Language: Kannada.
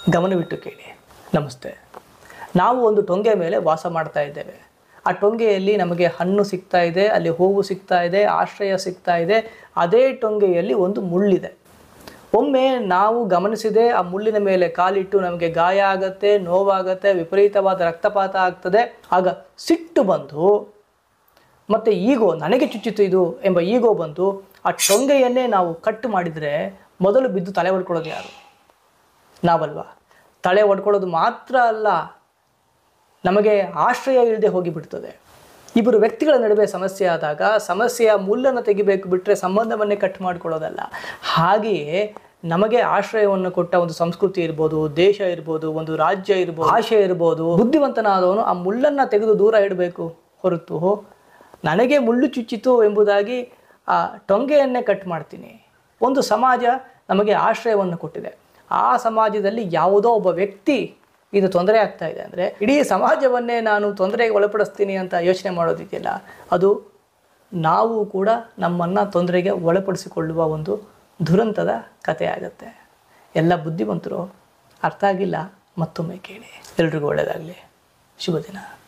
ಗಮನವಿಟ್ಟು ಕೇಳಿ ನಮಸ್ತೆ ನಾವು ಒಂದು ಟೊಂಗೆ ಮೇಲೆ ವಾಸ ಮಾಡ್ತಾ ಇದ್ದೇವೆ ಆ ಟೊಂಗೆಯಲ್ಲಿ ನಮಗೆ ಹಣ್ಣು ಸಿಗ್ತಾ ಇದೆ ಅಲ್ಲಿ ಹೂವು ಸಿಗ್ತಾ ಇದೆ ಆಶ್ರಯ ಸಿಗ್ತಾ ಇದೆ ಅದೇ ಟೊಂಗೆಯಲ್ಲಿ ಒಂದು ಮುಳ್ಳಿದೆ ಒಮ್ಮೆ ನಾವು ಗಮನಿಸಿದೆ ಆ ಮುಳ್ಳಿನ ಮೇಲೆ ಕಾಲಿಟ್ಟು ನಮಗೆ ಗಾಯ ಆಗತ್ತೆ ನೋವಾಗತ್ತೆ ವಿಪರೀತವಾದ ರಕ್ತಪಾತ ಆಗ್ತದೆ ಆಗ ಸಿಟ್ಟು ಬಂದು ಮತ್ತು ಈಗೋ ನನಗೆ ಚುಚ್ಚಿತು ಇದು ಎಂಬ ಈಗೋ ಬಂದು ಆ ಟೊಂಗೆಯನ್ನೇ ನಾವು ಕಟ್ಟು ಮಾಡಿದರೆ ಮೊದಲು ಬಿದ್ದು ತಲೆ ಹೊಡ್ಕೊಳ್ಳೋದು ಯಾರು ನಾವಲ್ವಾ ತಲೆ ಹೊಡ್ಕೊಳ್ಳೋದು ಮಾತ್ರ ಅಲ್ಲ ನಮಗೆ ಆಶ್ರಯ ಇಲ್ಲದೆ ಹೋಗಿಬಿಡ್ತದೆ ಇಬ್ಬರು ವ್ಯಕ್ತಿಗಳ ನಡುವೆ ಸಮಸ್ಯೆ ಆದಾಗ ಸಮಸ್ಯೆಯ ಮುಳ್ಳನ್ನು ತೆಗಿಬೇಕು ಬಿಟ್ಟರೆ ಸಂಬಂಧವನ್ನೇ ಕಟ್ ಮಾಡಿಕೊಳ್ಳೋದಲ್ಲ ಹಾಗೆಯೇ ನಮಗೆ ಆಶ್ರಯವನ್ನು ಕೊಟ್ಟ ಒಂದು ಸಂಸ್ಕೃತಿ ಇರ್ಬೋದು ದೇಶ ಇರ್ಬೋದು ಒಂದು ರಾಜ್ಯ ಇರ್ಬೋದು ಭಾಷೆ ಇರ್ಬೋದು ಬುದ್ಧಿವಂತನಾದವನು ಆ ಮುಳ್ಳನ್ನು ತೆಗೆದು ದೂರ ಇಡಬೇಕು ಹೊರತು ನನಗೆ ಮುಳ್ಳು ಚುಚ್ಚಿತು ಎಂಬುದಾಗಿ ಆ ಟೊಂಗೆಯನ್ನೇ ಕಟ್ ಮಾಡ್ತೀನಿ ಒಂದು ಸಮಾಜ ನಮಗೆ ಆಶ್ರಯವನ್ನು ಕೊಟ್ಟಿದೆ ಆ ಸಮಾಜದಲ್ಲಿ ಯಾವುದೋ ಒಬ್ಬ ವ್ಯಕ್ತಿ ಇದು ತೊಂದರೆ ಆಗ್ತಾ ಇದೆ ಅಂದರೆ ಇಡೀ ಸಮಾಜವನ್ನೇ ನಾನು ತೊಂದರೆಗೆ ಒಳಪಡಿಸ್ತೀನಿ ಅಂತ ಯೋಚನೆ ಮಾಡೋದಿದೆಯಲ್ಲ ಅದು ನಾವು ಕೂಡ ನಮ್ಮನ್ನು ತೊಂದರೆಗೆ ಒಳಪಡಿಸಿಕೊಳ್ಳುವ ಒಂದು ದುರಂತದ ಕಥೆ ಆಗುತ್ತೆ ಎಲ್ಲ ಬುದ್ಧಿವಂತರು ಅರ್ಥ ಆಗಿಲ್ಲ ಮತ್ತೊಮ್ಮೆ ಕೇಳಿ ಎಲ್ರಿಗೂ ಒಳ್ಳೆಯದಾಗಲಿ ಶುಭ ದಿನ